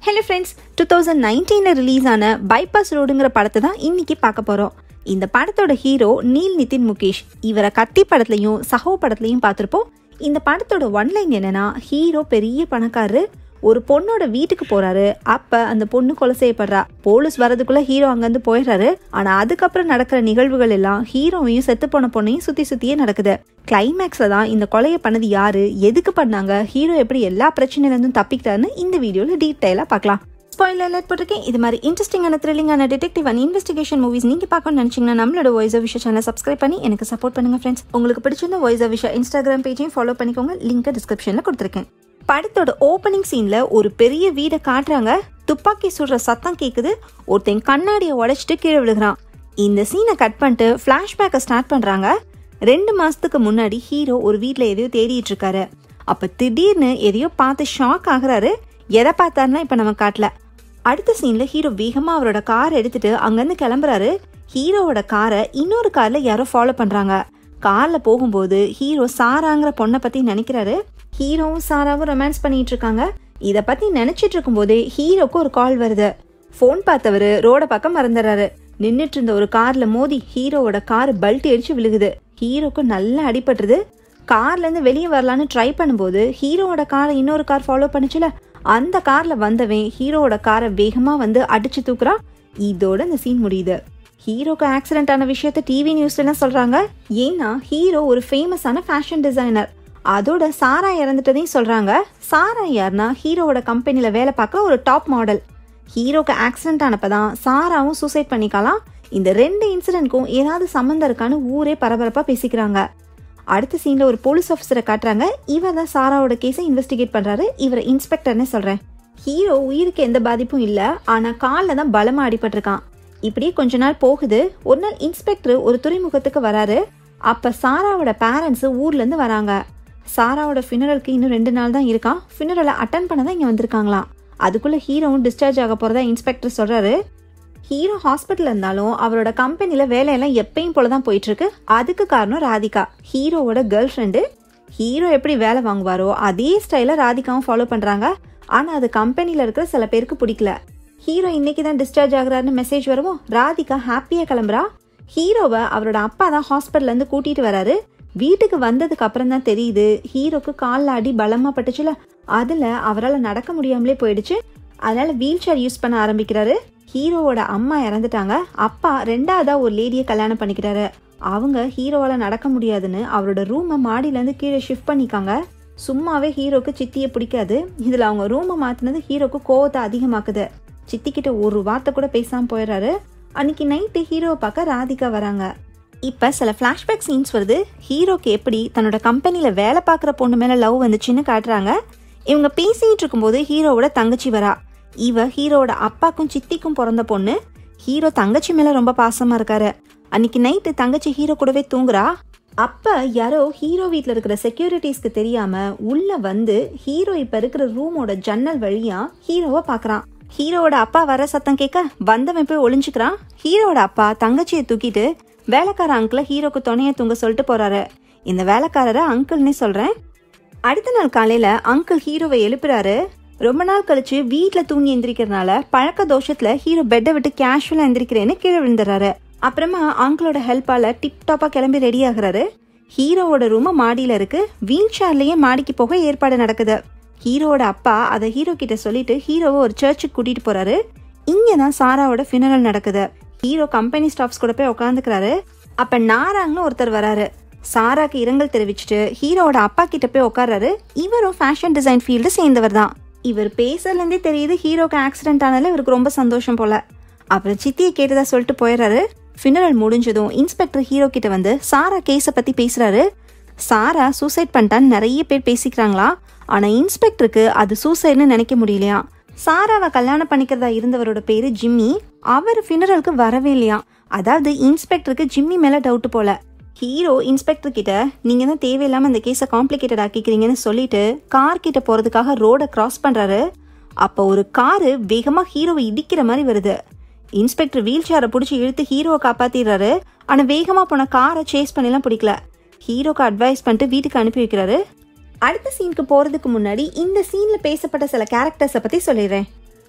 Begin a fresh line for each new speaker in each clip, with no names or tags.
hello friends two thousand நைன்டீனில் release ஆன bypass ரோடுங்கிற படத்தை தான் இன்னைக்கு பார்க்க போகிறோம் இந்த படத்தோட ஹீரோ நீல் நிதின் முகேஷ் இவரை கத்தி படத்துலையும் சஹோ படத்துலையும் பார்த்துருப்போம் இந்த படத்தோட ஒன்லைன் என்னன்னா ஹீரோ பெரிய பணக்காரரு ஒரு பொண்ணோட வீட்டுக்கு போறாரு அப்ப அந்த பொண்ணு கொலை செய்யப்படுறா போலீஸ் வரதுக்குள்ள ஹீரோ அங்கிருந்து போயிடுறாரு ஆனா அதுக்கப்புறம் நடக்கிற நிகழ்வுகள் எல்லாம் ஹீரோவையும் செத்து போன பொண்ணையும் சுத்தி சுத்தியே நடக்குது கிளைமேக்ஸ்ல தான் இந்த கொலையை பண்ணது யாரு எதுக்கு பண்ணாங்க ஹீரோ எப்படி எல்லா பிரச்சனையில இருந்தும் தப்பிக்கிட்டாருன்னு இந்த வீடியோல டீட்டெயிலா பார்க்கலாம் ஸ்பாயிலர் அலர்ட் போட்டிருக்கேன் இது மாதிரி இன்ட்ரெஸ்டிங்கான த்ரில்லிங்கான டிடெக்டிவ் அண்ட் இன்வெஸ்டிகேஷன் மூவிஸ் நீங்க பார்க்கணும்னு நினைச்சீங்கன்னா நம்மளோட வாய்ஸ் ஆஃப் விஷயம் சேனல் சப்ஸ்கிரைப் பண்ணி எனக்கு சப்போர்ட் பண்ணுங்க ஃப்ரெண்ட்ஸ் உங்களுக்கு பிடிச்சிருந்த வாய்ஸ் ஆஃப் விஷயம் இன்ஸ்டாகிராம் பேஜையும் ஃபாலோ பண்ணிக்கோங்க லிங்க் டிஸ்கிரிப்ஷன்ல கொடுத்துருக்கேன் படத்தோட ஓப்பனிங் சீன்ல ஒரு பெரிய வீடை காட்டுறாங்க துப்பாக்கி சுடுற சத்தம் கேக்குது ஒருத்தன் கண்ணாடியை உடைச்சிட்டு கீழே விழுகிறான் இந்த சீனை கட் பண்ணிட்டு ஃபிளாஷ்பேக்கை ஸ்டார்ட் பண்றாங்க ரெண்டு மாசத்துக்கு முன்னாடி ஹீரோ ஒரு வீட்ல எதையோ தேடிட்டு இருக்காரு அப்ப திடீர்னு எதையோ பார்த்து ஷாக் ஆகுறாரு எதை பார்த்தாருன்னா இப்ப நம்ம காட்டல அடுத்த சீன்ல ஹீரோ வேகமா அவரோட கார் எடுத்துட்டு அங்கிருந்து கிளம்புறாரு ஹீரோவோட காரை இன்னொரு கார்ல யாரோ ஃபாலோ பண்றாங்க கார்ல போகும்போது ஹீரோ சாராங்கிற பொண்ணை பத்தி நினைக்கிறாரு ஹீரோவும் சாராவும் ரொமான்ஸ் பண்ணிட்டு இருக்காங்க இத பத்தி நினைச்சிட்டு இருக்கும்போதே ஹீரோக்கு ஒரு கால் வருது ஃபோன் பார்த்தவரு ரோட பக்கம் மறந்துடுறாரு நின்னுட்டு இருந்த ஒரு கார்ல மோதி ஹீரோவோட கார் பல்ட்டி அடிச்சு விழுகுது ஹீரோக்கு நல்லா அடிபட்டுருது கார்ல இருந்து வெளியே வரலான்னு ட்ரை பண்ணும்போது ஹீரோவோட காரை இன்னொரு கார் ஃபாலோ பண்ணுச்சுல அந்த கார்ல வந்தவன் ஹீரோவோட காரை வேகமா வந்து அடிச்சு தூக்குறான் இதோட இந்த சீன் முடியுது ஹீரோக்கு ஆக்சிடென்ட் ஆன விஷயத்த டிவி நியூஸ்ல எல்லாம் சொல்றாங்க ஏன்னா ஹீரோ ஒரு ஃபேமஸான ஃபேஷன் டிசைனர் அதோட சாரா இறந்துட்டதையும் சொல்றாங்க சாரா யாருன்னா ஹீரோவோட கம்பெனில வேலை பார்க்க ஒரு டாப் மாடல் ஹீரோக்கு ஆக்சிடென்ட் ஆனப்பதான் சாராவும் சூசைட் பண்ணிக்கலாம் இந்த ரெண்டு இன்சிடென்ட்க்கும் ஏதாவது சம்மந்தம் இருக்கான்னு ஊரே பரபரப்பா பேசிக்கிறாங்க அடுத்த சீன்ல ஒரு போலீஸ் ஆஃபீஸரை காட்டுறாங்க இவர் தான் சாராவோட கேஸை இன்வெஸ்டிகேட் பண்றாரு இவரை இன்ஸ்பெக்டர்னே சொல்றேன் ஹீரோ உயிருக்கு எந்த பாதிப்பும் இல்ல ஆனா காலில் தான் பலமா அடிபட்டிருக்கான் இப்படியே கொஞ்ச நாள் போகுது ஒரு நாள் இன்ஸ்பெக்டர் ஒரு துறைமுகத்துக்கு வராரு அப்ப சாராவோட பேரண்ட்ஸ் ஊர்ல இருந்து வராங்க சாராவோட ஃபினரலுக்கு இன்னும் ரெண்டு நாள் தான் இருக்கான் ஃபினரலை அட்டன் பண்ண தான் இங்க வந்திருக்காங்களாம் அதுக்குள்ள ஹீரோவும் டிஸ்சார்ஜ் ஆக போறதா இன்ஸ்பெக்டர் சொல்றாரு ஹீரோ ஹாஸ்பிட்டல் இருந்தாலும் அவரோட கம்பெனில வேலையெல்லாம் எப்பயும் போல தான் போயிட்டு இருக்கு அதுக்கு காரணம் ராதிகா ஹீரோவோட கேர்ள் ஃப்ரெண்டு ஹீரோ எப்படி வேலை வாங்குவாரோ அதே ஸ்டைல ராதிகாவும் ஃபாலோ பண்றாங்க ஆனா அது கம்பெனில இருக்கிற சில பேருக்கு பிடிக்கல ஹீரோ இன்னைக்கு தான் டிஸ்சார்ஜ் ஆகுறாருன்னு மெசேஜ் வரவும் ராதிகா ஹாப்பியா கிளம்புறா ஹீரோவை அவரோட அப்பா தான் ஹாஸ்பிட்டல்ல இருந்து கூட்டிட்டு வராரு வீட்டுக்கு வந்ததுக்கு அப்புறம் தான் தெரியுது ஹீரோக்கு காலில் அடி பலமா பட்டுச்சுல அதுல அவரால் நடக்க முடியாமலே போயிடுச்சு அதனால வீல் சேர் யூஸ் பண்ண ஆரம்பிக்கிறாரு ஹீரோவோட அம்மா இறந்துட்டாங்க அப்பா ரெண்டாவதா ஒரு லேடியை கல்யாணம் பண்ணிக்கிறாரு அவங்க ஹீரோவால நடக்க முடியாதுன்னு அவரோட ரூமை மாடியில இருந்து கீழே ஷிஃப்ட் பண்ணிக்காங்க சும்மாவே ஹீரோக்கு சித்தியை பிடிக்காது இதுல அவங்க ரூமை மாத்தினது ஹீரோக்கு கோவத்தை அதிகமாக்குது சித்திக்கிட்ட ஒரு வார்த்தை கூட பேசாம போயிடுறாரு அன்னைக்கு நைட்டு ஹீரோவை பார்க்க ராதிகா வராங்க இப்போ சில ஃப்ளாஷ்பேக் சீன்ஸ் வருது ஹீரோக்கு எப்படி தன்னோட கம்பெனியில் வேலை பார்க்குற பொண்ணு மேலே லவ் வந்துச்சுன்னு காட்டுறாங்க இவங்க பேசிட்டு இருக்கும்போது ஹீரோவோட தங்கச்சி வரா இவ ஹீரோவோட அப்பாக்கும் சித்திக்கும் பிறந்த பொண்ணு ஹீரோ தங்கச்சி மேலே ரொம்ப பாசமாக இருக்காரு அன்னைக்கு நைட்டு தங்கச்சி ஹீரோ கூடவே தூங்குறா அப்ப யாரோ ஹீரோ வீட்டில் இருக்கிற செக்யூரிட்டிஸ்க்கு தெரியாம உள்ள வந்து ஹீரோ இப்ப இருக்கிற ரூமோட ஜன்னல் வழியா ஹீரோவை பார்க்கறான் ஹீரோவோட அப்பா வர சத்தம் கேட்க வந்தவன் போய் ஒளிஞ்சுக்கிறான் ஹீரோவோட அப்பா தங்கச்சியை தூக்கிட்டு வேலைக்கார அங்கிள ஹீரோக்கு துணைய தூங்க சொல்லிட்டு போறாரு இந்த வேலைக்காரரை அங்கிள்னே சொல்றேன் அடுத்த நாள் காலையில அங்கிள் ஹீரோவை எழுப்புறாரு ரொம்ப நாள் கழிச்சு வீட்ல தூங்கி எந்திரிக்கிறதுனால பழக்க தோஷத்துல ஹீரோ பெட்டை விட்டு கேஷுவலா எந்திரிக்கிறேன்னு கீழே விழுந்துறாரு அப்புறமா அங்கிளோட ஹெல்ப்பால டிப் டாப்பா கிளம்பி ரெடி ஆகுறாரு ஹீரோவோட ரூம் மாடியில இருக்கு வீல் சேர்லயே மாடிக்கு போக ஏற்பாடு நடக்குது ஹீரோவோட அப்பா அதை ஹீரோ கிட்ட சொல்லிட்டு ஹீரோவை ஒரு சர்ச்சுக்கு கூட்டிட்டு போறாரு இங்க தான் சாராவோட ஃபினரல் நடக்குது ஹீரோ கம்பெனி ஸ்டாஃப்ஸ் கூட போய் உட்காந்துக்கிறாரு அப்ப நாராங்னு ஒருத்தர் வராரு சாராக்கு இரங்கல் தெரிவிச்சுட்டு ஹீரோவோட அப்பா கிட்ட போய் உட்கார்றாரு இவரும் ஃபேஷன் டிசைன் ஃபீல்டு சேர்ந்தவர் தான் இவர் பேசுறதுலேருந்தே தெரியுது ஹீரோக்கு ஆக்சிடென்ட் ஆனால இவருக்கு ரொம்ப சந்தோஷம் போல அப்புறம் சித்தியை கேட்டதா சொல்லிட்டு போயிடுறாரு ஃபினரல் முடிஞ்சதும் இன்ஸ்பெக்டர் ஹீரோ கிட்ட வந்து சாரா கேஸை பத்தி பேசுறாரு சாரா சூசைட் பண்ணிட்டான்னு நிறைய பேர் பேசிக்கிறாங்களா ஆனா இன்ஸ்பெக்டருக்கு அது சூசைட்னு நினைக்க முடியலையா சாராவை கல்யாணம் பண்ணிக்கிறதா இருந்தவரோட பேரு ஜிம்மி அவர் ஃபினரலுக்கு வரவே இல்லையா அதாவது இன்ஸ்பெக்டருக்கு ஜிம்மி மேல டவுட் போல ஹீரோ இன்ஸ்பெக்டர் கிட்ட நீங்க தான் தேவையில்லாம இந்த கேஸை காம்ப்ளிகேட்டட் ஆக்கிக்கிறீங்கன்னு சொல்லிட்டு கார் கிட்ட போறதுக்காக ரோட கிராஸ் பண்றாரு அப்போ ஒரு காரு வேகமா ஹீரோவை இடிக்கிற மாதிரி வருது இன்ஸ்பெக்டர் வீல் சேரை பிடிச்சி இழுத்து ஹீரோவை காப்பாத்திடுறாரு ஆனா வேகமா போன காரை சேஸ் பண்ணிலாம் பிடிக்கல ஹீரோக்கு அட்வைஸ் பண்ணிட்டு வீட்டுக்கு அனுப்பி வைக்கிறாரு அடுத்த சீனுக்கு போறதுக்கு முன்னாடி இந்த சீன்ல பேசப்பட்ட சில கேரக்டர்ஸை பத்தி சொல்லிடுறேன்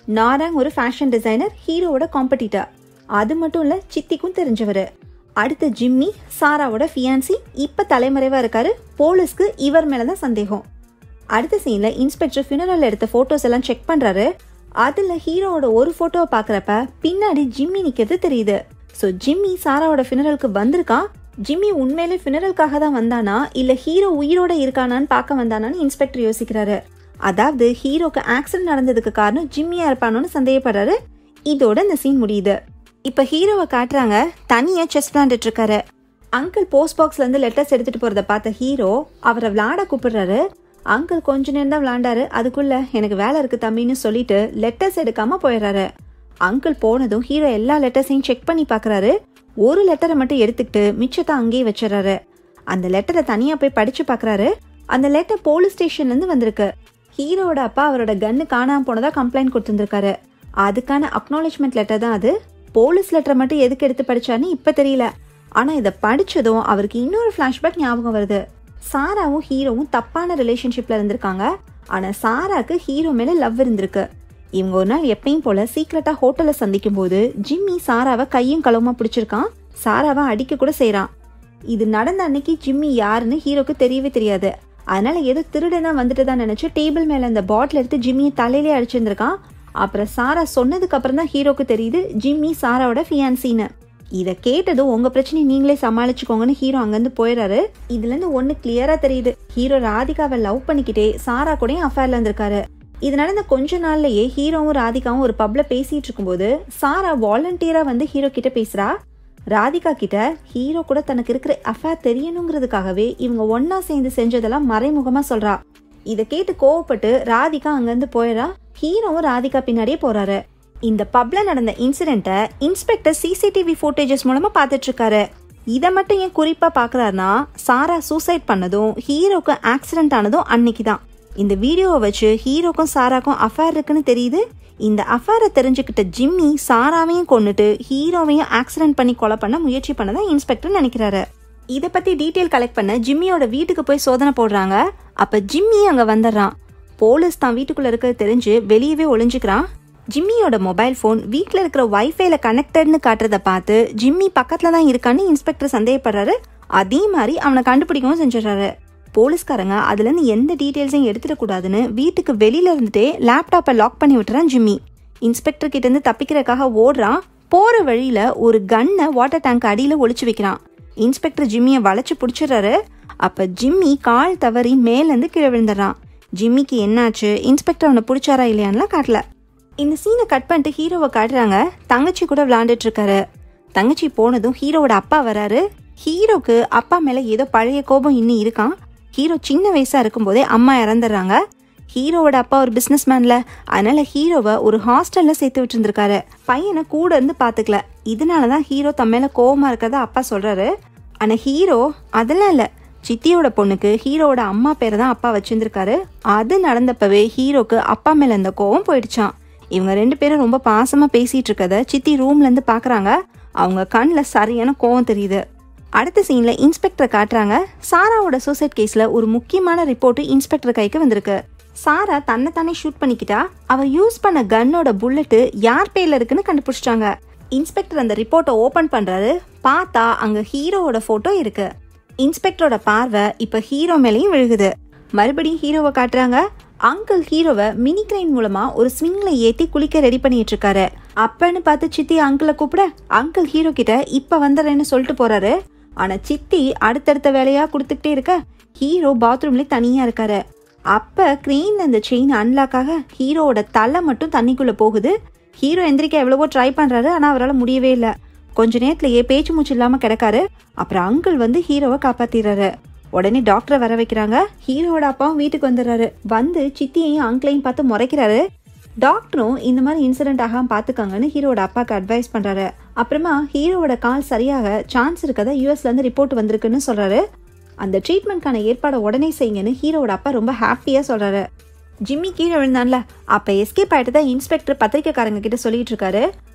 நாராங் ஒரு ஃபேஷன் டிசைனர் ஹீரோவோட காம்படிட்டர் அது மட்டும் இல்ல சித்திக்கும் தெரிஞ்சவர் அடுத்து ஜிம்மி சாராவோட ஃபியான்சி இப்ப தலைமறைவா இருக்காரு போலீஸ்க்கு இவர் மேலதான் சந்தேகம் அடுத்த சீன்ல இன்ஸ்பெக்டர் ஃபியூனரல் எடுத்த போட்டோஸ் எல்லாம் செக் பண்றாரு அதுல ஹீரோவோட ஒரு போட்டோவை பாக்குறப்ப பின்னாடி ஜிம்மி நிக்கிறது தெரியுது ஸோ ஜிம்மி சாராவோட ஃபினரலுக்கு வந்திருக்கான் ஜிம்மி உண்மையிலே ஃபினரலுக்காக தான் வந்தானா இல்ல ஹீரோ உயிரோட இருக்கானான்னு பார்க்க வந்தானான்னு இன்ஸ்பெக்டர் யோசிக்கிறாரு அதாவது ஹீரோக்கு ஆக்சிடென்ட் நடந்ததுக்கு காரணம் ஜிம்மியா இருப்பானோன்னு சந்தேகப்படுறாரு இதோட இந்த சீன் முடியுது இப்ப ஹீரோவை காட்டுறாங்க தனியா செஸ் விளாண்டுட்டு இருக்காரு அங்கிள் போஸ்ட் பாக்ஸ்ல இருந்து லெட்டர்ஸ் எடுத்துட்டு போறத பார்த்த ஹீரோ அவரை விளாட கூப்பிடுறாரு அங்கிள் கொஞ்ச நேரம் தான் விளாண்டாரு அதுக்குள்ள எனக்கு வேலை இருக்கு தம்பின்னு சொல்லிட்டு லெட்டர்ஸ் எடுக்காம போயிடுறாரு அங்கிள் போனதும் ஹீரோ எல்லா லெட்டர்ஸையும் செக் பண்ணி பார்க்கறாரு ஒரு லெட்டரை மட்டும் எடுத்துக்கிட்டு மிச்சத்தை அங்கேயே வச்சிடறாரு அந்த லெட்டரை தனியா போய் படிச்சு பார்க்கறாரு அந்த லெட்டர் போலீஸ் ஸ்டேஷன்ல இருந்து வந்திருக்கு ஹீரோவோட அப்பா அவரோட கன்னு காணாம போனதா கம்ப்ளைண்ட் கொடுத்துருக்காரு அதுக்கான அக்னாலேஜ்மெண்ட் லெட்டர் தான் அது போலீஸ் லெட்டரை மட்டும் எதுக்கு எடுத்து படிச்சான்னு இப்ப தெரியல ஆனா இதை படிச்சதும் அவருக்கு இன்னொரு ஃபிளாஷ்பேக் ஞாபகம் வருது சாராவும் ஹீரோவும் தப்பான ரிலேஷன்ஷிப்ல இருந்திருக்காங்க ஆனா சாராக்கு ஹீரோ மேல லவ் இருந்திருக்கு இவங்க ஒரு நாள் எப்பயும் போல சீக்கிரட்டா ஹோட்டல்ல சந்திக்கும் போது ஜிம்மி சாராவை கையும் களவுமா பிடிச்சிருக்கான் சாராவை அடிக்க கூட செய்றான் இது நடந்த அன்னைக்கு ஜிம்மி யாருன்னு ஹீரோக்கு தெரியவே தெரியாது அதனால ஏதோ திருடனா வந்துட்டு தான் நினைச்சு டேபிள் மேல அந்த பாட்டில் எடுத்து ஜிம்மியை தலையிலே அடிச்சிருந்திருக்கான் அப்புறம் சாரா சொன்னதுக்கு அப்புறம் தான் ஹீரோக்கு தெரியுது ஜிம்மி சாராவோட ஃபியான்சின்னு இதை கேட்டதும் உங்க பிரச்சனை நீங்களே சமாளிச்சுக்கோங்கன்னு ஹீரோ அங்கிருந்து போயிடுறாரு இதுல இருந்து ஒண்ணு கிளியரா தெரியுது ஹீரோ ராதிகாவை லவ் பண்ணிக்கிட்டே சாரா கூடயும் அஃபேர்ல இருந்திருக்காரு இது நடந்த கொஞ்ச நாள்லயே ஹீரோவும் ராதிகாவும் ஒரு பப்ல பேசிட்டு இருக்கும்போது சாரா வாலண்டியரா வந்து ஹீரோ கிட்ட பேசுறா ராதிகா கிட்ட ஹீரோ கூட தனக்கு இருக்கிற அஃபேர் தெரியணுங்கிறதுக்காகவே இவங்க ஒன்னா சேர்ந்து செஞ்சதெல்லாம் மறைமுகமா சொல்றா இதை கேட்டு கோவப்பட்டு ராதிகா அங்கிருந்து போயிடறா ஹீரோவும் ராதிகா பின்னாடியே போறாரு இந்த பப்ல நடந்த இன்சிடென்ட்டை இன்ஸ்பெக்டர் சிசிடிவி ஃபுட்டேஜஸ் மூலமா பார்த்துட்டு இருக்காரு இதை மட்டும் ஏன் குறிப்பா பாக்குறாருன்னா சாரா சூசைட் பண்ணதும் ஹீரோக்கு ஆக்சிடென்ட் ஆனதும் அன்னைக்கு தான் இந்த வீடியோவை வச்சு ஹீரோக்கும் சாராக்கும் அஃபேர் இருக்குன்னு தெரியுது இந்த அஃபேரை தெரிஞ்சுக்கிட்ட ஜிம்மி சாராவையும் கொன்னுட்டு ஹீரோவையும் ஆக்சிடென்ட் பண்ணி கொலை பண்ண முயற்சி பண்ணதா இன்ஸ்பெக்டர் நினைக்கிறாரு இதை பத்தி டீட்டெயில் கலெக்ட் பண்ண ஜிம்மியோட வீட்டுக்கு போய் சோதனை போடுறாங்க அப்ப ஜிம்மி அங்க வந்துடுறான் போலீஸ் தான் வீட்டுக்குள்ள இருக்கிறது தெரிஞ்சு வெளியவே ஒளிஞ்சுக்கிறான் ஜிம்மியோட மொபைல் ஃபோன் வீட்டில் இருக்கிற வைஃபைல கனெக்டட்னு காட்டுறத பார்த்து ஜிம்மி பக்கத்துல தான் இருக்கான்னு இன்ஸ்பெக்டர் சந்தேகப்படுறாரு அதே மாதிரி அவனை கண்டுபிடிக்கவும் செஞ்சிடறாரு போலீஸ்காரங்க அதுல இருந்து எந்த டீட்டெயில்ஸையும் எடுத்துடக்கூடாதுன்னு வீட்டுக்கு வெளியில இருந்துட்டே லேப்டாப்பை லாக் பண்ணி விட்டுறான் ஜிம்மி இன்ஸ்பெக்டர் கிட்ட இருந்து தப்பிக்கிறதுக்காக ஓடுறான் போற வழியில ஒரு கன்னை வாட்டர் டேங்க் அடியில ஒளிச்சு வைக்கிறான் இன்ஸ்பெக்டர் ஜிம்மியை வளைச்சு பிடிச்சிடுறாரு அப்ப ஜிம்மி கால் தவறி மேலேருந்து கீழே விழுந்துடுறான் ஜிம்மிக்கு என்னாச்சு இன்ஸ்பெக்டர் அவனை பிடிச்சாரா இல்லையான்லாம் காட்டல இந்த சீனை கட் பண்ணிட்டு ஹீரோவை காட்டுறாங்க தங்கச்சி கூட விளையாண்டுட்டு இருக்காரு தங்கச்சி போனதும் ஹீரோவோட அப்பா வராரு ஹீரோக்கு அப்பா மேல ஏதோ பழைய கோபம் இன்னும் இருக்கான் ஹீரோ சின்ன வயசா இருக்கும்போதே அம்மா இறந்துடுறாங்க ஹீரோவோட அப்பா ஒரு பிசினஸ் மேன்ல அதனால ஹீரோவை ஒரு ஹாஸ்டல்ல சேர்த்து விட்டுருந்துருக்காரு பையனை கூட இருந்து பாத்துக்கல இதனாலதான் ஹீரோ தம் மேல கோவமா இருக்கிறதா அப்பா சொல்றாரு ஆனா ஹீரோ அதெல்லாம் இல்ல சித்தியோட பொண்ணுக்கு ஹீரோவோட அம்மா பேரை தான் அப்பா வச்சிருந்திருக்காரு அது நடந்தப்பவே ஹீரோக்கு அப்பா மேல இருந்த கோவம் போயிடுச்சான் இவங்க ரெண்டு பேரும் ரொம்ப பாசமா பேசிட்டு இருக்கத சித்தி ரூம்ல இருந்து பாக்குறாங்க அவங்க கண்ணில் சரியான கோவம் தெரியுது அடுத்த சீன்ல இன்ஸ்பெக்டரை காட்டுறாங்க சாராவோட சூசைட் கேஸ்ல ஒரு முக்கியமான ரிப்போர்ட் இன்ஸ்பெக்டர் கைக்கு வந்திருக்கு சாரா தன்னை தானே ஷூட் பண்ணிக்கிட்டா அவ யூஸ் பண்ண கன்னோட புல்லட்டு யார் பேர்ல இருக்குன்னு கண்டுபிடிச்சிட்டாங்க இன்ஸ்பெக்டர் அந்த ரிப்போர்ட்டை ஓபன் பண்றாரு பார்த்தா அங்க ஹீரோவோட போட்டோ இருக்கு இன்ஸ்பெக்டரோட பார்வை இப்ப ஹீரோ மேலேயும் விழுகுது மறுபடியும் ஹீரோவை காட்டுறாங்க அங்கிள் ஹீரோவை மினி கிரைன் மூலமா ஒரு ஸ்விங்ல ஏத்தி குளிக்க ரெடி பண்ணிட்டு இருக்காரு அப்பன்னு பார்த்து சித்தி அங்கிளை கூப்பிட அங்கிள் ஹீரோ கிட்ட இப்ப வந்துடுறேன்னு சொல்லிட்டு போறாரு ஆனா சித்தி அடுத்தடுத்த வேலையா கொடுத்துக்கிட்டே இருக்க ஹீரோ பாத்ரூம்ல தனியா இருக்காரு அப்ப கிரெயின்ல அந்த செயின் அன்லாக் ஆக ஹீரோவோட தலை மட்டும் தண்ணிக்குள்ள போகுது ஹீரோ எந்திரிக்க எவ்வளவோ ட்ரை பண்றாரு ஆனா அவரால் முடியவே இல்லை கொஞ்ச நேரத்திலேயே பேச்சு மூச்சு இல்லாம கிடக்காரு அப்புறம் அங்கிள் வந்து ஹீரோவை காப்பாத்திடுறாரு உடனே டாக்டரை வர வைக்கிறாங்க ஹீரோவோட அப்பாவும் வீட்டுக்கு வந்துடுறாரு வந்து சித்தியையும் அங்கிளையும் பார்த்து முறைக்கிறாரு டாக்டரும் இந்த மாதிரி இன்சிடென்ட் ஆகாம பாத்துக்கோங்கன்னு ஹீரோட அப்பாக்கு அட்வைஸ் பண்றாரு அப்புறமா ஹீரோவோட கால் சரியாக சான்ஸ் இருக்கதா யூஎஸ்ல இருந்து ரிப்போர்ட் வந்திருக்குன்னு சொல்றாரு அந்த ட்ரீட்மெண்ட்கான ஏற்பாடை உடனே செய்யுங்கன்னு ஹீரோவோட அப்பா ரொம்ப ஹாப்பியா சொல்றாரு ஜிம்மி கீழே விழுந்தான்ல அப்ப எஸ்கேப் ஆயிட்டு தான் இன்ஸ்பெக்டர் பத்திரிக்கைக்காரங்க கிட்ட சொல்லிட்டு இருக்காரு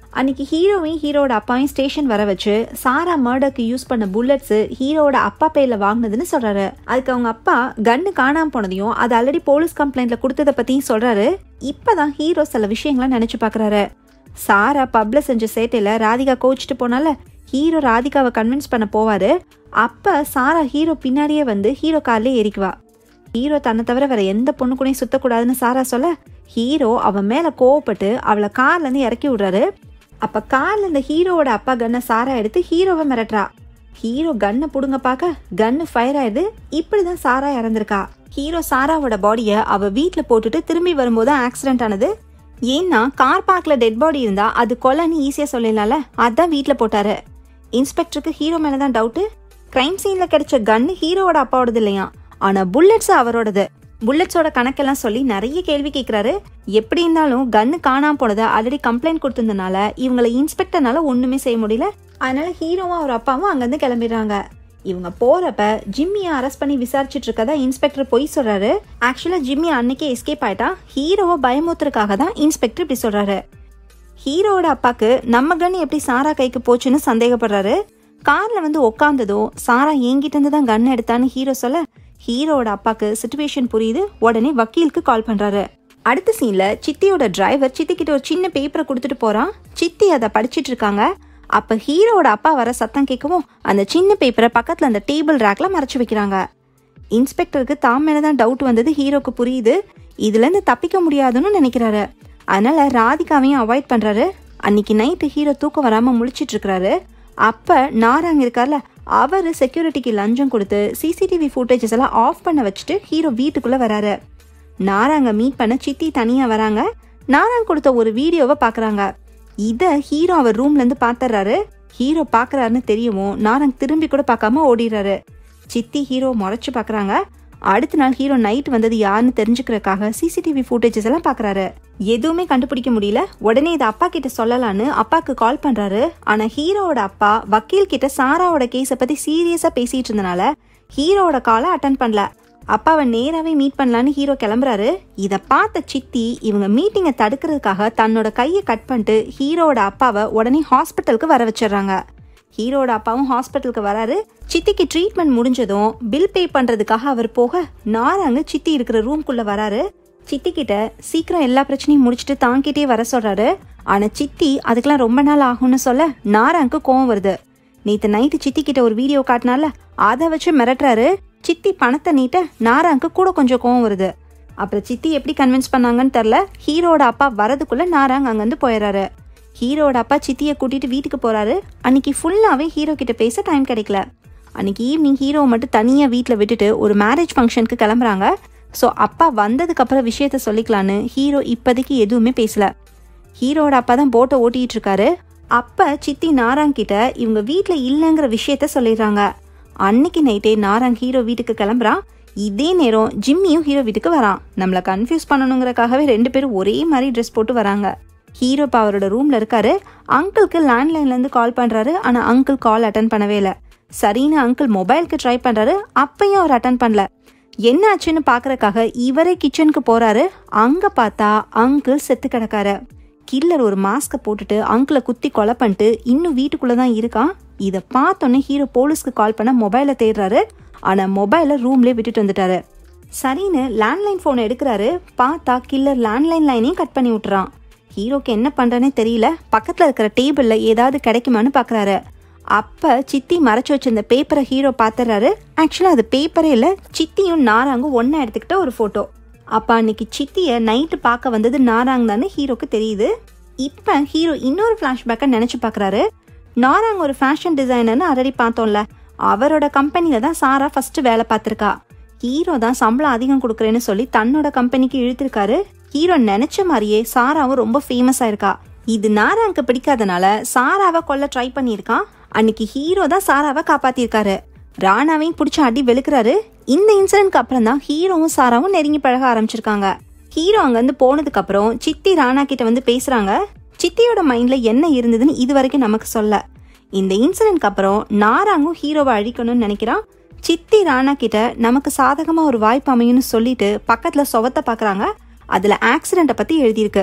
அன்னைக்கு ஹீரோவையும் ஹீரோட அப்பாவையும் ஸ்டேஷன் வர வச்சு சாரா மர்டருக்கு யூஸ் பண்ண புல்லட்ஸ் ஹீரோட அப்பா பேர்ல வாங்கினதுன்னு சொல்றாரு அதுக்கு அவங்க அப்பா கன்னு காணாம போனதையும் அது ஆல்ரெடி போலீஸ் கம்ப்ளைண்ட்ல கொடுத்ததை பத்தியும் சொல்றாரு இப்பதான் ஹீரோ சில விஷயங்களை நினைச்சு பாக்குறாரு சாரா பப்ல செஞ்ச சேட்டையில ராதிகா கோச்சிட்டு போனால ஹீரோ ராதிகாவை கன்வின்ஸ் பண்ண போவாரு அப்ப சாரா ஹீரோ பின்னாடியே வந்து ஹீரோ கார்ல ஏறிக்குவா ஹீரோ தன்னை தவிர வேற எந்த பொண்ணு கூடயும் சுத்தக்கூடாதுன்னு சாரா சொல்ல ஹீரோ அவன் மேல கோவப்பட்டு அவளை கார்ல இருந்து இறக்கி விடுறாரு அப்ப கார்ல இந்த ஹீரோவோட அப்பா கன்னை சாரா எடுத்து ஹீரோவை மிரட்டுறா ஹீரோ கன்னை புடுங்க பார்க்க கன்னு ஃபயர் ஆயிடுது இப்படிதான் சாரா இறந்திருக்கா ஹீரோ சாராவோட பாடியை அவ வீட்ல போட்டுட்டு திரும்பி வரும்போது ஆக்சிடென்ட் ஆனது ஏன்னா கார் பார்க்ல டெட் பாடி இருந்தா அது கொலைன்னு ஈஸியா சொல்லிடலாம்ல அதான் வீட்ல போட்டாரு இன்ஸ்பெக்டருக்கு ஹீரோ மேலதான் டவுட்டு கிரைம் சீன்ல கிடைச்ச கன்னு ஹீரோவோட அப்பாவோடது இல்லையா ஆனா புல்லட்ஸ் அவரோடது புல்லட்ஸோட கணக்கெல்லாம் சொல்லி நிறைய கேள்வி கேட்குறாரு எப்படி இருந்தாலும் கன்னு காணாம போனதை ஆல்ரெடி கம்ப்ளைண்ட் கொடுத்திருந்தனால இவங்களை இன்ஸ்பெக்டர்னால ஒண்ணுமே செய்ய முடியல அதனால ஹீரோவும் அவர் அப்பாவும் அங்கேருந்து கிளம்பிடுறாங்க இவங்க போறப்ப ஜிம்மியை அரெஸ்ட் பண்ணி விசாரிச்சுட்டு இருக்கதா இன்ஸ்பெக்டர் பொய் சொல்றாரு ஆக்சுவலா ஜிம்மி அன்னைக்கே எஸ்கேப் ஆயிட்டா ஹீரோவை பயமுத்துறதுக்காக தான் இன்ஸ்பெக்டர் இப்படி சொல்றாரு ஹீரோவோட அப்பாக்கு நம்ம கன் எப்படி சாரா கைக்கு போச்சுன்னு சந்தேகப்படுறாரு கார்ல வந்து உக்காந்ததும் சாரா என்கிட்ட இருந்து தான் கன் எடுத்தான்னு ஹீரோ சொல்ல ஹீரோவோட அப்பாக்கு சுச்சுவேஷன் புரியுது உடனே வக்கீலுக்கு கால் பண்றாரு அடுத்த சீன்ல சித்தியோட டிரைவர் சித்தி கிட்ட ஒரு சின்ன பேப்பரை கொடுத்துட்டு போறான் சித்தி அதை படிச்சிட்டு இருக்காங்க அப்ப ஹீரோவோட அப்பா வர சத்தம் கேட்கவும் அந்த சின்ன பேப்பரை பக்கத்துல அந்த டேபிள் ரேக்ல மறைச்சு வைக்கிறாங்க இன்ஸ்பெக்டருக்கு தாம் மேலதான் டவுட் வந்தது ஹீரோக்கு புரியுது இதுல இருந்து தப்பிக்க முடியாதுன்னு நினைக்கிறாரு அதனால ராதிகாவையும் அவாய்ட் பண்றாரு அன்னைக்கு நைட்டு ஹீரோ தூக்கம் வராம முழிச்சிட்டு இருக்காரு அப்ப நாராங்க இருக்கார்ல அவரு செக்யூரிட்டிக்கு லஞ்சம் கொடுத்து சிசிடிவி ஃபுட்டேஜஸ் எல்லாம் ஆஃப் பண்ண வச்சுட்டு ஹீரோ வீட்டுக்குள்ள வராரு நாராங்க மீட் பண்ண சித்தி தனியா வராங்க நாராங்க கொடுத்த ஒரு வீடியோவை பாக்குறாங்க இத ஹீரோ அவர் ரூம்ல இருந்து பாத்துறாரு ஹீரோ பாக்குறாருன்னு தெரியவும் நாராங்க திரும்பி கூட பார்க்காம ஓடிடுறாரு சித்தி ஹீரோ முறைச்சு பாக்குறாங்க அடுத்த நாள் ஹீரோ நைட் வந்தது யாருன்னு தெரிஞ்சுக்கிறதுக்காக சிசிடிவி ஃபுட்டேஜஸ் எல்லாம் பாக்குறாரு எதுவுமே கண்டுபிடிக்க முடியல உடனே இதை அப்பா கிட்ட சொல்லலான்னு அப்பாக்கு கால் பண்றாரு ஆனா ஹீரோவோட அப்பா வக்கீல் கிட்ட சாராவோட கேஸ பத்தி சீரியஸா பேசிட்டு இருந்தனால ஹீரோவோட காலை அட்டன் பண்ணல அப்பாவை நேராவே மீட் பண்ணலான்னு ஹீரோ கிளம்புறாரு இத பார்த்த சித்தி இவங்க மீட்டிங்கை தடுக்கிறதுக்காக தன்னோட கையை கட் பண்ணிட்டு ஹீரோவோட அப்பாவை உடனே ஹாஸ்பிட்டலுக்கு வர வச்சிடுறாங்க ஹீரோட அப்பாவும் ஹாஸ்பிட்டலுக்கு வராரு சித்திக்கு ட்ரீட்மெண்ட் முடிஞ்சதும் பில் பே பண்றதுக்காக அவர் போக நாராங்க சித்தி இருக்கிற ரூம்குள்ள வராரு சித்தி கிட்ட சீக்கிரம் எல்லா பிரச்சனையும் முடிச்சுட்டு தாங்கிட்டே வர சொல்றாரு ஆனா சித்தி அதுக்கெல்லாம் ரொம்ப நாள் ஆகும்னு சொல்ல நாராங்க்கு கோவம் வருது நேத்து நைட்டு சித்தி கிட்ட ஒரு வீடியோ காட்டினால அதை வச்சு மிரட்டுறாரு சித்தி பணத்தை நீட்ட நாராங்க்கு கூட கொஞ்சம் கோவம் வருது அப்புறம் சித்தி எப்படி கன்வின்ஸ் பண்ணாங்கன்னு தெரில ஹீரோட அப்பா வரதுக்குள்ள நாராங் அங்கேருந்து போயிடுறாரு ஹீரோட அப்பா சித்தியை கூட்டிட்டு வீட்டுக்கு போறாரு அன்னைக்கு ஃபுல்லாவே ஹீரோ கிட்ட பேச டைம் கிடைக்கல அன்னைக்கு ஈவினிங் ஹீரோவை மட்டும் தனியாக வீட்டில் விட்டுட்டு ஒரு மேரேஜ் ஃபங்க்ஷனுக்கு கிளம்புறாங்க ஸோ அப்பா வந்ததுக்கு அப்புறம் விஷயத்த சொல்லிக்கலான்னு ஹீரோ இப்போதைக்கு எதுவுமே பேசல ஹீரோட அப்பா தான் போட்டை ஓட்டிட்டு இருக்காரு அப்ப சித்தி நாராங் கிட்ட இவங்க வீட்டில் இல்லைங்கிற விஷயத்த சொல்லிடுறாங்க அன்னைக்கு நைட்டே நாராங் ஹீரோ வீட்டுக்கு கிளம்புறான் இதே நேரம் ஜிம்மியும் ஹீரோ வீட்டுக்கு வரான் நம்மளை கன்ஃபியூஸ் பண்ணணுங்கிறக்காகவே ரெண்டு பேரும் ஒரே மாதிரி ட்ரெஸ் போட்டு வராங்க ஹீரோ இப்போ அவரோட ரூம்ல இருக்காரு அங்கிளுக்கு லேண்ட்லைன்ல இருந்து கால் பண்றாரு ஆனா அங்கிள் கால் அட்டன் பண்ணவே இல்லை சரின்னு அங்கிள் மொபைலுக்கு ட்ரை பண்றாரு அப்பயும் அவர் அட்டன் பண்ணல என்ன ஆச்சுன்னு பாக்குறதுக்காக இவரே கிச்சனுக்கு போறாரு அங்க பார்த்தா அங்கிள் செத்து கிடக்காரு கில்லர் ஒரு மாஸ்கை போட்டுட்டு அங்கிளை குத்தி கொலை பண்ணிட்டு இன்னும் வீட்டுக்குள்ள தான் இருக்கான் இதை பார்த்தோன்னே ஹீரோ போலீஸ்க்கு கால் பண்ண மொபைலை தேடுறாரு ஆனா மொபைலை ரூம்லயே விட்டுட்டு வந்துட்டாரு சரின்னு லேண்ட்லைன் ஃபோனை எடுக்கிறாரு பார்த்தா கில்லர் லேண்ட்லைன் லைனையும் கட் பண்ணி விட்டுறான் ஹீரோக்கு என்ன பண்றேனே தெரியல பக்கத்துல இருக்கிற டேபிள்ல ஏதாவது கிடைக்குமான்னு பாக்குறாரு அப்ப சித்தி மறைச்சு வச்சிருந்த பேப்பரை ஹீரோ பாத்துறாரு ஆக்சுவலா அது பேப்பரே இல்ல சித்தியும் நாராங்கும் ஒன்னா எடுத்துக்கிட்ட ஒரு போட்டோ அப்ப அன்னைக்கு சித்திய நைட்டு பார்க்க வந்தது நாராங் தானே ஹீரோக்கு தெரியுது இப்ப ஹீரோ இன்னொரு பிளாஷ்பேக்கை நினைச்சு பாக்குறாரு நாராங் ஒரு ஃபேஷன் டிசைனர்னு ஆல்ரெடி பார்த்தோம்ல அவரோட கம்பெனில தான் சாரா ஃபர்ஸ்ட் வேலை பார்த்திருக்கா ஹீரோ தான் சம்பளம் அதிகம் கொடுக்குறேன்னு சொல்லி தன்னோட கம்பெனிக்கு இழுத்திருக்காரு ஹீரோ நினைச்ச மாதிரியே சாராவும் ரொம்ப ஃபேமஸ் ஆயிருக்கா இது நாராங்க்கு பிடிக்காதனால சாராவை கொல்ல ட்ரை பண்ணியிருக்கான் அன்னைக்கு ஹீரோ தான் சாராவை காப்பாத்திருக்காரு ராணாவையும் பிடிச்ச அடி வெளுக்கிறாரு இந்த இன்சிடென்ட்க்கு அப்புறம் தான் ஹீரோவும் சாராவும் நெருங்கி பழக ஆரம்பிச்சிருக்காங்க ஹீரோ அங்கிருந்து போனதுக்கு அப்புறம் சித்தி ராணா கிட்ட வந்து பேசுறாங்க சித்தியோட மைண்ட்ல என்ன இருந்ததுன்னு இது வரைக்கும் நமக்கு சொல்ல இந்த இன்சிடென்ட்க்கு அப்புறம் நாராங்கும் ஹீரோவை அழிக்கணும்னு நினைக்கிறான் சித்தி ராணா கிட்ட நமக்கு சாதகமா ஒரு வாய்ப்பு அமையும்னு சொல்லிட்டு பக்கத்துல சுவத்தை பாக்குறாங்க அதுல ஆக்சிடென்ட்டை பத்தி எழுதியிருக்கு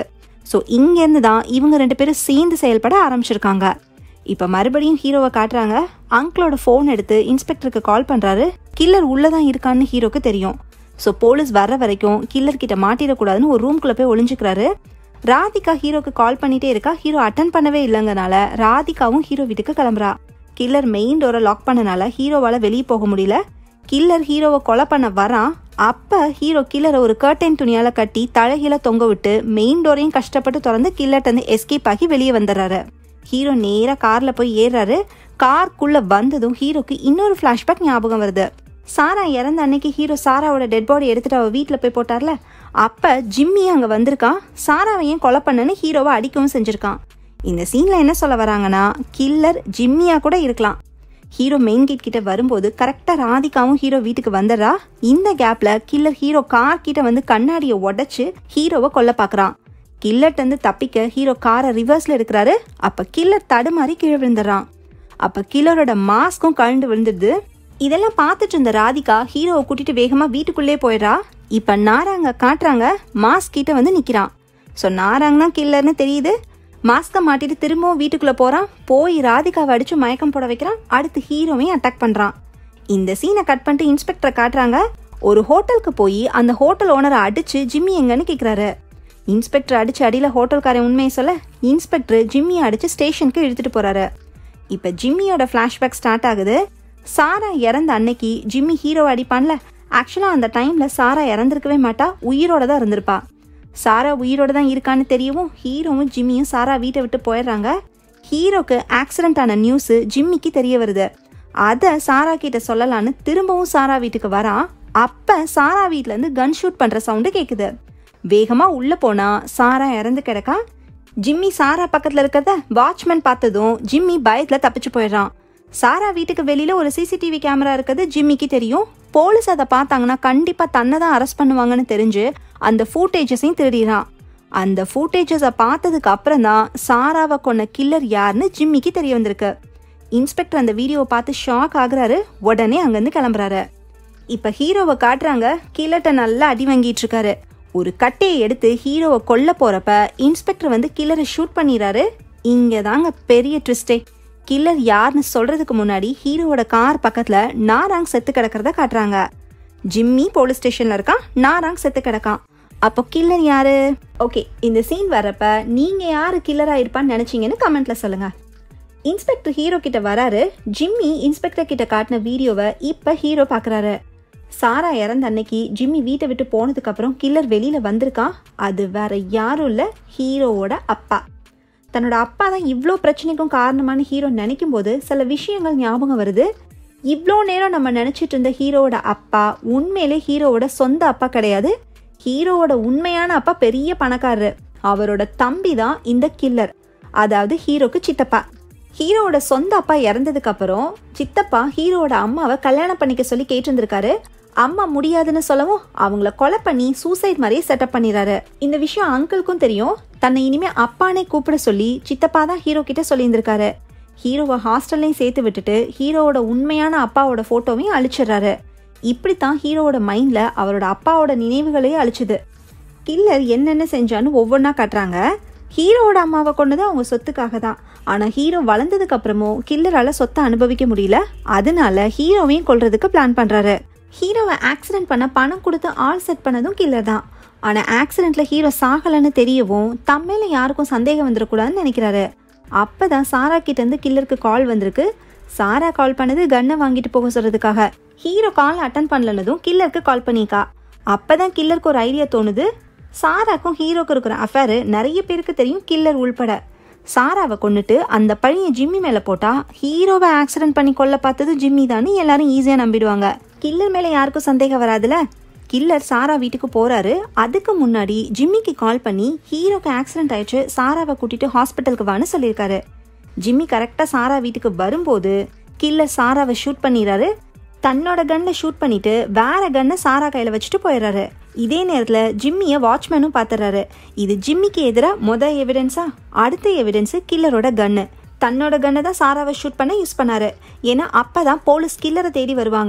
ஸோ இங்கேருந்து தான் இவங்க ரெண்டு பேரும் சேர்ந்து செயல்பட ஆரம்பிச்சிருக்காங்க இப்போ மறுபடியும் ஹீரோவை காட்டுறாங்க அங்கிளோட ஃபோன் எடுத்து இன்ஸ்பெக்டருக்கு கால் பண்ணுறாரு கில்லர் உள்ளே தான் இருக்கான்னு ஹீரோக்கு தெரியும் ஸோ போலீஸ் வர்ற வரைக்கும் கில்லர் கிட்ட மாட்டிடக்கூடாதுன்னு ஒரு ரூம்குள்ளே போய் ஒளிஞ்சுக்கிறாரு ராதிகா ஹீரோக்கு கால் பண்ணிட்டே இருக்கா ஹீரோ அட்டன் பண்ணவே இல்லைங்கனால ராதிகாவும் ஹீரோ வீட்டுக்கு கிளம்புறா கில்லர் மெயின் டோரை லாக் பண்ணனால ஹீரோவால் வெளியே போக முடியல கில்லர் ஹீரோவை கொலை பண்ண வரான் அப்ப ஹீரோ கில்லரை ஒரு கர்டைன் துணியால கட்டி தலைகீழ தொங்க விட்டு மெயின் டோரையும் கஷ்டப்பட்டு திறந்து கில்லர்ட்ட இருந்து எஸ்கேப் ஆகி வெளியே வந்துடுறாரு ஹீரோ நேரா கார்ல போய் ஏறுறாரு கார்க்குள்ள வந்ததும் ஹீரோக்கு இன்னொரு ஃபிளாஷ்பேக் ஞாபகம் வருது சாரா இறந்த அன்னைக்கு ஹீரோ சாராவோட டெட் பாடி எடுத்துட்டு அவ வீட்டில் போய் போட்டார்ல அப்ப ஜிம்மி அங்க வந்திருக்கான் சாராவை ஏன் கொலை பண்ணன்னு ஹீரோவை அடிக்கவும் செஞ்சிருக்கான் இந்த சீன்ல என்ன சொல்ல வராங்கன்னா கில்லர் ஜிம்மியா கூட இருக்கலாம் ஹீரோ மெயின் கேட் கிட்ட வரும்போது கரெக்டா ராதிகாவும் ஹீரோ வீட்டுக்கு வந்துடுறா இந்த கேப்ல கில்லர் ஹீரோ கார் கிட்ட வந்து கண்ணாடியை உடைச்சு ஹீரோவை கொல்ல பாக்குறான் கில்லர்ட்ட இருந்து தப்பிக்க ஹீரோ காரை ரிவர்ஸ்ல எடுக்கிறாரு அப்ப கில்லர் தடுமாறி கீழே விழுந்துடுறான் அப்ப கில்லரோட மாஸ்க்கும் கழண்டு விழுந்துடுது இதெல்லாம் பார்த்துட்டு இருந்த ராதிகா ஹீரோவை கூட்டிட்டு வேகமா வீட்டுக்குள்ளே போயிடுறா இப்ப நாராங்க காட்டுறாங்க மாஸ்க் கிட்ட வந்து நிக்கிறான் ஸோ நாராங் தான் கில்லர்னு தெரியுது மாஸ்கை மாட்டிட்டு திரும்பவும் வீட்டுக்குள்ள போறான் போய் ராதிகாவை அடிச்சு மயக்கம் போட வைக்கிறான் அடுத்து ஹீரோவையும் அட்டாக் பண்றான் இந்த சீனை கட் பண்ணிட்டு இன்ஸ்பெக்டரை காட்டுறாங்க ஒரு ஹோட்டலுக்கு போய் அந்த ஹோட்டல் ஓனரை அடிச்சு ஜிம்மி எங்கன்னு கேக்குறாரு இன்ஸ்பெக்டர் அடிச்சு அடியில ஹோட்டல்காரன் உண்மையை சொல்ல இன்ஸ்பெக்டர் ஜிம்மியை அடிச்சு ஸ்டேஷனுக்கு இழுத்துட்டு போறாரு இப்ப ஜிம்மியோட ஃபிளாஷ்பேக் ஸ்டார்ட் ஆகுது சாரா இறந்த அன்னைக்கு ஜிம்மி ஹீரோவை அடிப்பான்ல ஆக்சுவலா அந்த டைம்ல சாரா இறந்திருக்கவே மாட்டா உயிரோட தான் இருந்திருப்பா சாரா உயிரோட தான் இருக்கான்னு தெரியவும் ஹீரோவும் ஜிம்மியும் சாரா வீட்டை விட்டு போயிடுறாங்க ஹீரோக்கு ஆக்சிடென்ட் ஆன நியூஸ் ஜிம்மிக்கு தெரிய வருது அதை சாரா கிட்ட சொல்லலான்னு திரும்பவும் சாரா வீட்டுக்கு வரான் அப்ப சாரா வீட்ல இருந்து கன் ஷூட் பண்ற சவுண்டு கேக்குது வேகமா உள்ள போனா சாரா இறந்து கிடக்கா ஜிம்மி சாரா பக்கத்துல இருக்கிறத வாட்ச்மேன் பார்த்ததும் ஜிம்மி பயத்துல தப்பிச்சு போயிடுறான் சாரா வீட்டுக்கு வெளியில ஒரு சிசிடிவி கேமரா இருக்கிறது ஜிம்மிக்கு தெரியும் போலீஸ் அதை பார்த்தாங்கன்னா கண்டிப்பா தன்னை தான் அரெஸ்ட் பண்ணுவாங்கன்னு தெரிஞ்சு அந்த ஃபூட்டேஜஸையும் திருடிறான் அந்த ஃபூட்டேஜஸை பார்த்ததுக்கு அப்புறம் தான் சாராவை கொன்ன கில்லர் யாருன்னு ஜிம்மிக்கு தெரிய வந்திருக்கு இன்ஸ்பெக்டர் அந்த வீடியோவை பார்த்து ஷாக் ஆகுறாரு உடனே அங்கேருந்து கிளம்புறாரு இப்ப ஹீரோவை காட்டுறாங்க கில்லர்ட்ட நல்லா அடி வாங்கிட்டு இருக்காரு ஒரு கட்டையை எடுத்து ஹீரோவை கொல்ல போறப்ப இன்ஸ்பெக்டர் வந்து கில்லரை ஷூட் பண்ணிடுறாரு இங்க தாங்க பெரிய ட்விஸ்டே கில்லர் யாருன்னு சொல்றதுக்கு முன்னாடி ஹீரோவோட கார் பக்கத்துல நாராங் செத்து கிடக்கிறத காட்டுறாங்க ஜிம்மி போலீஸ் ஸ்டேஷன்ல இருக்கான் நாராங் செத்து கிடக்கான் அப்போ கில்லர் யாரு ஓகே இந்த சீன் வர்றப்ப நீங்க யாரு கில்லரா இருப்பான்னு நினைச்சீங்கன்னு கமெண்ட்ல சொல்லுங்க இன்ஸ்பெக்டர் ஹீரோ கிட்ட வராரு ஜிம்மி இன்ஸ்பெக்டர் கிட்ட காட்டின வீடியோவை இப்ப ஹீரோ பாக்குறாரு சாரா இறந்த அன்னைக்கு ஜிம்மி வீட்டை விட்டு போனதுக்கு அப்புறம் கில்லர் வெளியில வந்திருக்கான் அது வேற யாரும் இல்ல ஹீரோவோட அப்பா தன்னோட அப்பா தான் இவ்வளோ பிரச்சனைக்கும் காரணமான ஹீரோ நினைக்கும் போது சில விஷயங்கள் ஞாபகம் வருது இவ்வளோ நேரம் நம்ம நினைச்சிட்டு இருந்த ஹீரோவோட அப்பா உண்மையிலே ஹீரோவோட சொந்த அப்பா கிடையாது ஹீரோவோட உண்மையான அப்பா பெரிய பணக்காரரு அவரோட தம்பி தான் இந்த கில்லர் அதாவது ஹீரோக்கு சித்தப்பா ஹீரோவோட சொந்த அப்பா இறந்ததுக்கு அப்புறம் சித்தப்பா ஹீரோவோட அம்மாவை கல்யாணம் பண்ணிக்க சொல்லி கேட்டிருந்திருக்காரு அம்மா முடியாதுன்னு சொல்லவும் அவங்கள கொலை பண்ணி சூசைட் மாதிரியே செட்டப் பண்ணிடுறாரு இந்த விஷயம் அங்கிளுக்கும் தெரியும் தன்னை இனிமே அப்பானே கூப்பிட சொல்லி சித்தப்பா தான் ஹீரோ கிட்ட சொல்லியிருந்திருக்காரு ஹீரோவை ஹாஸ்டல்லையும் சேர்த்து விட்டுட்டு ஹீரோவோட உண்மையான அப்பாவோட போட்டோவையும் அழிச்சிடுறாரு இப்படித்தான் ஹீரோவோட மைண்ட்ல அவரோட அப்பாவோட நினைவுகளையே அழிச்சுது கில்லர் என்னென்ன செஞ்சான்னு ஒவ்வொன்றா காட்டுறாங்க ஹீரோவோட அம்மாவை கொண்டது அவங்க சொத்துக்காக தான் ஆனால் ஹீரோ வளர்ந்ததுக்கு அப்புறமும் கில்லரால சொத்தை அனுபவிக்க முடியல அதனால ஹீரோவையும் கொல்றதுக்கு பிளான் பண்றாரு ஹீரோவை ஆக்சிடென்ட் பண்ண பணம் கொடுத்து ஆள் செட் பண்ணதும் கில்லர் தான் ஆனால் ஆக்சிடென்ட்ல ஹீரோ சாகலைன்னு தெரியவும் தம்மேல யாருக்கும் சந்தேகம் வந்துடக்கூடாதுன்னு நினைக்கிறாரு அப்பதான் சாரா கிட்ட இருந்து கில்லருக்கு கால் வந்திருக்கு சாரா கால் பண்ணது கன்னை வாங்கிட்டு போக சொல்றதுக்காக ஹீரோ கால் அட்டன் பண்ணலனதும் கில்லருக்கு கால் பண்ணிக்கா அப்பதான் கில்லருக்கு ஒரு ஐடியா தோணுது சாராக்கும் ஹீரோக்கு இருக்கிற அஃபேரு நிறைய பேருக்கு தெரியும் கில்லர் உள்பட சாராவை கொண்டுட்டு அந்த பழியை ஜிம்மி மேல போட்டா ஹீரோவை ஆக்சிடென்ட் பண்ணி கொல்ல பார்த்தது ஜிம்மி தான் எல்லாரும் ஈஸியா நம்பிடுவாங்க கில்லர் மேல யாருக்கும் சந்தேகம் வராதுல கில்லர் சாரா வீட்டுக்கு போறாரு அதுக்கு முன்னாடி ஜிம்மிக்கு கால் பண்ணி ஹீரோக்கு ஆக்சிடென்ட் ஆயிடுச்சு சாராவை கூட்டிட்டு ஹாஸ்பிட்டலுக்கு வான்னு சொல்லியிருக்காரு ஜிம்மி கரெக்டா சாரா வீட்டுக்கு வரும்போது கில்லர் சாராவை ஷூட் பண்ணிடுறாரு தன்னோட கன்ல ஷூட் பண்ணிட்டு வேற கன்னை சாரா கையில வச்சுட்டு போயிடுறாரு இதே நேரத்துல ஜிம்மிய வாட்ச்மேனும் பாத்துறாரு இது ஜிம்மிக்கு எதிராக மொத எவிடன்ஸா அடுத்த எவிடன்ஸ் கில்லரோட கன்னு தன்னோட கன்னை தான் சாராவை ஷூட் பண்ண யூஸ் பண்ணாரு ஏன்னா அப்பதான் போலீஸ் கில்லரை தேடி வருவாங்க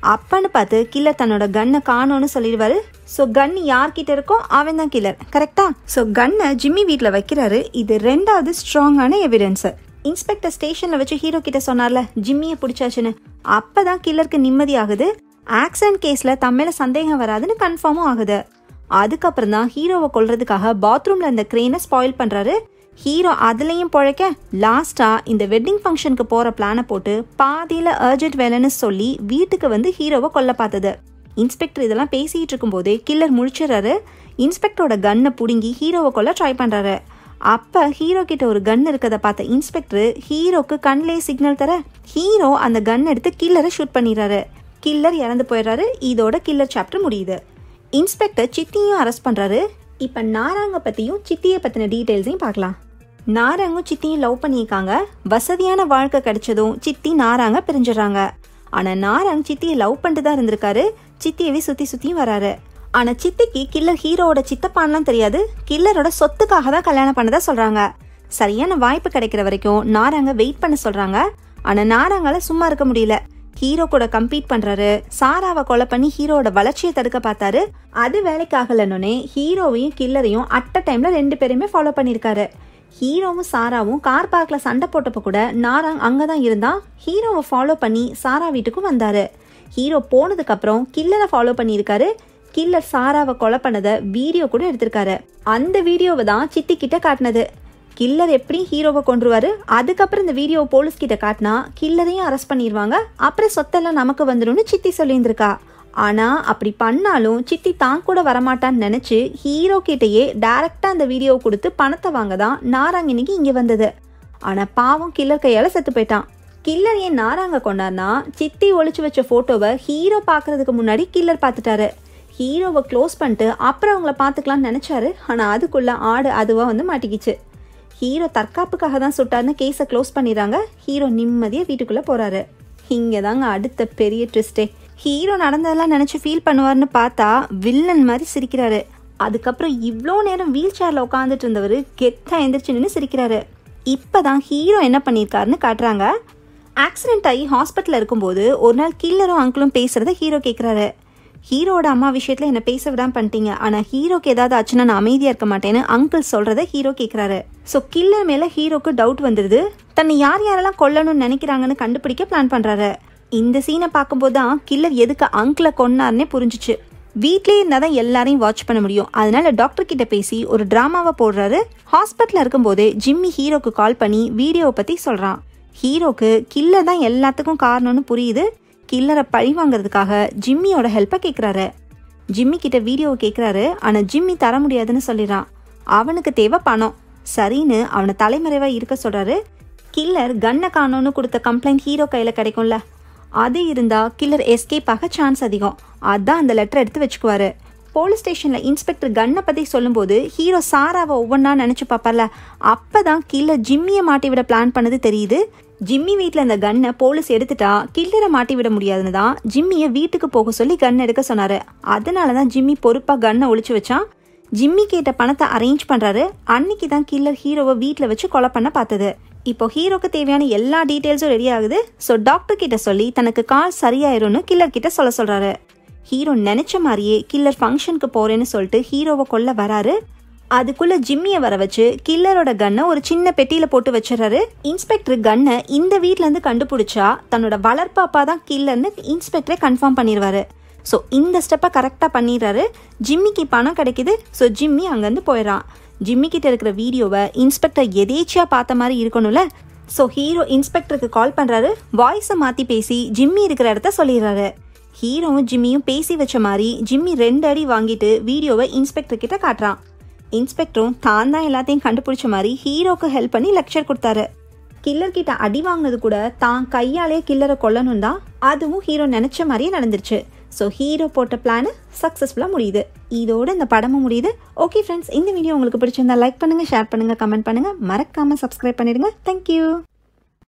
அப்பன்னு பார்த்து கில்லர் தன்னோட கன்னை காணோன்னு சொல்லிடுவாரு ஸோ கன் யார்கிட்ட இருக்கோ அவன் தான் கில்லர் கரெக்டா ஸோ கன்னை ஜிம்மி வீட்டில் வைக்கிறாரு இது ரெண்டாவது ஸ்ட்ராங்கான எவிடன்ஸு இன்ஸ்பெக்டர் ஸ்டேஷனில் வச்சு ஹீரோ கிட்ட சொன்னார்ல ஜிம்மியை பிடிச்சாச்சுன்னு அப்போ தான் கில்லருக்கு நிம்மதி ஆகுது ஆக்சிடென்ட் கேஸில் தம்மேல சந்தேகம் வராதுன்னு கன்ஃபார்மும் ஆகுது அதுக்கப்புறம் தான் ஹீரோவை கொல்றதுக்காக பாத்ரூம்ல இந்த கிரெயினை ஸ்பாயில் பண்றாரு ஹீரோ அதுலயும் பொழைக்க லாஸ்டா இந்த வெட்டிங் ஃபங்க்ஷனுக்கு போற பிளானை போட்டு பாதியில அர்ஜென்ட் வேலைன்னு சொல்லி வீட்டுக்கு வந்து ஹீரோவை கொல்ல பார்த்தது இன்ஸ்பெக்டர் இதெல்லாம் பேசிட்டு இருக்கும்போதே கில்லர் முழிச்சிடறாரு இன்ஸ்பெக்டரோட கன்னை புடுங்கி ஹீரோவை கொல்ல ட்ரை பண்றாரு அப்ப ஹீரோ கிட்ட ஒரு கன் இருக்கத பார்த்த இன்ஸ்பெக்டர் ஹீரோக்கு கண்லே சிக்னல் தர ஹீரோ அந்த கன் எடுத்து கில்லரை ஷூட் பண்ணிடுறாரு கில்லர் இறந்து போயிடுறாரு இதோட கில்லர் சாப்டர் முடியுது இன்ஸ்பெக்டர் சித்தியும் அரெஸ்ட் பண்றாரு இப்ப நாராங்க பத்தியும் சித்தியை பத்தின டீடைல்ஸையும் பார்க்கலாம் நாராங்கும் சித்தியும் லவ் பண்ணியிருக்காங்க வசதியான வாழ்க்கை கிடைச்சதும் சித்தி நாராங்க பிரிஞ்சிடறாங்க ஆனா நாராங் சித்தியை லவ் பண்ணிட்டு தான் இருந்திருக்காரு சித்தியவே சுத்தி சுத்தியும் வராரு ஆனா சித்திக்கு கில்லர் ஹீரோவோட சித்தப்பான்லாம் தெரியாது கில்லரோட சொத்துக்காக தான் கல்யாணம் பண்ணதா சொல்றாங்க சரியான வாய்ப்பு கிடைக்கிற வரைக்கும் நாராங்க வெயிட் பண்ண சொல்றாங்க ஆனா நாராங்கால சும்மா இருக்க முடியல ஹீரோ கூட கம்பீட் பண்றாரு சாராவை கொலை பண்ணி ஹீரோவோட வளர்ச்சியை தடுக்க பார்த்தாரு அது வேலைக்கு ஆகலன்னொன்னே ஹீரோவையும் கில்லரையும் அட் அ டைம்ல ரெண்டு பேருமே ஃபாலோ பண்ணியிருக்காரு ஹீரோவும் சாராவும் கார் பார்க்ல சண்டை போட்டப்ப கூட நாராங் அங்கதான் இருந்தா ஹீரோவை ஃபாலோ பண்ணி சாரா வீட்டுக்கும் வந்தாரு ஹீரோ போனதுக்கு அப்புறம் கில்லரை ஃபாலோ பண்ணியிருக்காரு கில்லர் சாராவை கொலை பண்ணதை வீடியோ கூட எடுத்திருக்காரு அந்த வீடியோவை தான் சித்தி கிட்ட காட்டினது கில்லர் எப்படி ஹீரோவை கொண்டுருவாரு அதுக்கப்புறம் இந்த வீடியோ போலீஸ் கிட்ட காட்டினா கில்லரையும் அரெஸ்ட் பண்ணிடுவாங்க அப்புறம் சொத்தெல்லாம் நமக்கு வந்துடும்னு சித்தி சொல்லியிருந்திருக்கா ஆனா அப்படி பண்ணாலும் சித்தி தான் கூட வரமாட்டான்னு நினைச்சு ஹீரோ கிட்டயே டைரக்டா அந்த வீடியோ கொடுத்து பணத்தை வாங்க தான் நாராங் இன்னைக்கு இங்க வந்தது ஆனா பாவம் கில்லர் கையால செத்து போயிட்டான் கில்லர் ஏன் நாராங்க கொண்டார்னா சித்தி ஒளிச்சு வச்ச போட்டோவை ஹீரோ பாக்குறதுக்கு முன்னாடி கில்லர் பார்த்துட்டாரு ஹீரோவை க்ளோஸ் பண்ணிட்டு அப்புறம் அவங்கள பார்த்துக்கலாம்னு நினைச்சாரு ஆனா அதுக்குள்ள ஆடு அதுவா வந்து மாட்டிக்கிச்சு ஹீரோ தற்காப்புக்காக தான் சுட்டார்னு கேஸை க்ளோஸ் பண்ணிடுறாங்க ஹீரோ நிம்மதியாக வீட்டுக்குள்ளே போகிறாரு இங்கே தாங்க அடுத்த பெரிய ட்விஸ்டே ஹீரோ நடந்ததெல்லாம் நினச்சி ஃபீல் பண்ணுவார்னு பார்த்தா வில்லன் மாதிரி சிரிக்கிறாரு அதுக்கப்புறம் இவ்வளோ நேரம் வீல் சேரில் உட்காந்துட்டு இருந்தவர் கெத்தாக எந்திரிச்சு நின்று சிரிக்கிறாரு இப்போ தான் ஹீரோ என்ன பண்ணியிருக்காருன்னு காட்டுறாங்க ஆக்சிடென்ட் ஆகி ஹாஸ்பிட்டலில் இருக்கும்போது ஒரு நாள் கில்லரும் அங்கிளும் பேசுகிறத ஹீரோ கேட்குறாரு ஹீரோட அம்மா விஷயத்துல என்ன பேச விடாம பண்ணிட்டீங்க ஆனா ஹீரோக்கு ஏதாவது ஆச்சுன்னா நான் அமைதியா இருக்க மாட்டேன்னு அங்கிள் சொல்றத ஹீரோ கேக்குறாரு சோ கில்லர் மேல ஹீரோக்கு டவுட் வந்துருது தன்னை யார் யாரெல்லாம் கொல்லணும்னு நினைக்கிறாங்கன்னு கண்டுபிடிக்க பிளான் பண்றாரு இந்த சீனை பார்க்கும்போது தான் கில்லர் எதுக்கு அங்கிளை கொன்னார்னே புரிஞ்சுச்சு வீட்லயே இருந்தால் தான் எல்லாரையும் வாட்ச் பண்ண முடியும் அதனால டாக்டர் கிட்ட பேசி ஒரு டிராமாவை போடுறாரு ஹாஸ்பிட்டலில் இருக்கும்போதே ஜிம்மி ஹீரோக்கு கால் பண்ணி வீடியோவை பத்தி சொல்றான் ஹீரோக்கு கில்லர் தான் எல்லாத்துக்கும் காரணம்னு புரியுது கில்லரை பழி வாங்குறதுக்காக ஜிம்மியோட ஹெல்ப்பை கேட்குறாரு ஜிம்மி கிட்ட வீடியோவை கேட்குறாரு ஆனால் ஜிம்மி தர முடியாதுன்னு சொல்லிடுறான் அவனுக்கு தேவை பணம் சரின்னு அவனை தலைமறைவாக இருக்க சொல்றாரு கில்லர் கன்னை காணோன்னு கொடுத்த கம்ப்ளைண்ட் ஹீரோ கையில் கிடைக்கும்ல அது இருந்தா கில்லர் எஸ்கேப் ஆக சான்ஸ் அதிகம் அதான் அந்த லெட்டர் எடுத்து வச்சுக்குவாரு போலீஸ் ஸ்டேஷனில் இன்ஸ்பெக்டர் கன்னை பற்றி சொல்லும்போது ஹீரோ சாராவை ஒவ்வொன்றா நினச்சி பார்ப்பார்ல அப்போ தான் கில்லர் ஜிம்மியை மாட்டி விட பிளான் பண்ணது தெரியுது ஜிம்மி வீட்டில் அந்த கன்னை போலீஸ் எடுத்துட்டா கில்லரை மாட்டி விட முடியாதுன்னு தான் ஜிம்மியை வீட்டுக்கு போக சொல்லி கன் எடுக்க சொன்னாரு அதனால தான் ஜிம்மி பொறுப்பாக கன்னை ஒளிச்சு வச்சான் ஜிம்மி கேட்ட பணத்தை அரேஞ்ச் பண்றாரு அன்னைக்கு தான் கில்லர் ஹீரோவை வீட்டில் வச்சு கொலை பண்ண பார்த்தது இப்போ ஹீரோக்கு தேவையான எல்லா டீட்டெயில்ஸும் ரெடி ஆகுது ஸோ டாக்டர் கிட்ட சொல்லி தனக்கு கால் சரியாயிரும்னு கில்லர் கிட்ட சொல்ல சொல்றாரு ஹீரோ நினைச்ச மாதிரியே கில்லர் ஃபங்க்ஷனுக்கு போறேன்னு சொல்லிட்டு ஹீரோவை கொல்ல வராரு அதுக்குள்ள ஜிம்மியை வர வச்சு கில்லரோட கன்னை ஒரு சின்ன பெட்டியில போட்டு வச்சிடறாரு இன்ஸ்பெக்டர் கன்னை இந்த வீட்ல இருந்து கண்டுபிடிச்சா தன்னோட வளர்ப்பாப்பா தான் கில்லர்னு இன்ஸ்பெக்டரே கன்ஃபார்ம் பண்ணிடுவாரு ஸோ இந்த ஸ்டெப்பை கரெக்டாக பண்ணிடுறாரு ஜிம்மிக்கு பணம் கிடைக்குது ஸோ ஜிம்மி அங்கேருந்து போயிடறான் ஜிம்மி கிட்ட இருக்கிற வீடியோவை இன்ஸ்பெக்டர் எதேச்சியா பார்த்த மாதிரி இருக்கணும்ல ஸோ ஹீரோ இன்ஸ்பெக்டருக்கு கால் பண்ணுறாரு வாய்ஸை மாற்றி பேசி ஜிம்மி இருக்கிற இடத்த சொல்லிடுறாரு ஹீரோவும் ஜிம்மியும் பேசி வச்ச மாதிரி ஜிம்மி ரெண்டு அடி வாங்கிட்டு வீடியோவை இன்ஸ்பெக்டர் கிட்ட காட்டுறான் இன்ஸ்பெக்டரும் தான் தான் எல்லாத்தையும் கண்டுபிடிச்ச மாதிரி ஹீரோக்கு ஹெல்ப் பண்ணி லெக்சர் கொடுத்தாரு கில்லர் கிட்ட அடி வாங்கினது கூட தான் கையாலே கில்லரை கொல்லணும் தான் அதுவும் ஹீரோ நினைச்ச மாதிரியே நடந்துருச்சு ஸோ ஹீரோ போட்ட பிளான் சக்ஸஸ்ஃபுல்லாக முடியுது இதோட இந்த படமும் முடியுது ஓகே ஃப்ரெண்ட்ஸ் இந்த வீடியோ உங்களுக்கு பிடிச்சிருந்தா லைக் பண்ணுங்க ஷேர் பண்ணுங்க கமெண்ட் பண்ணுங்க மறக்காம சப்ஸ்கிரைப் பண்ணிடுங்க தேங்க்யூ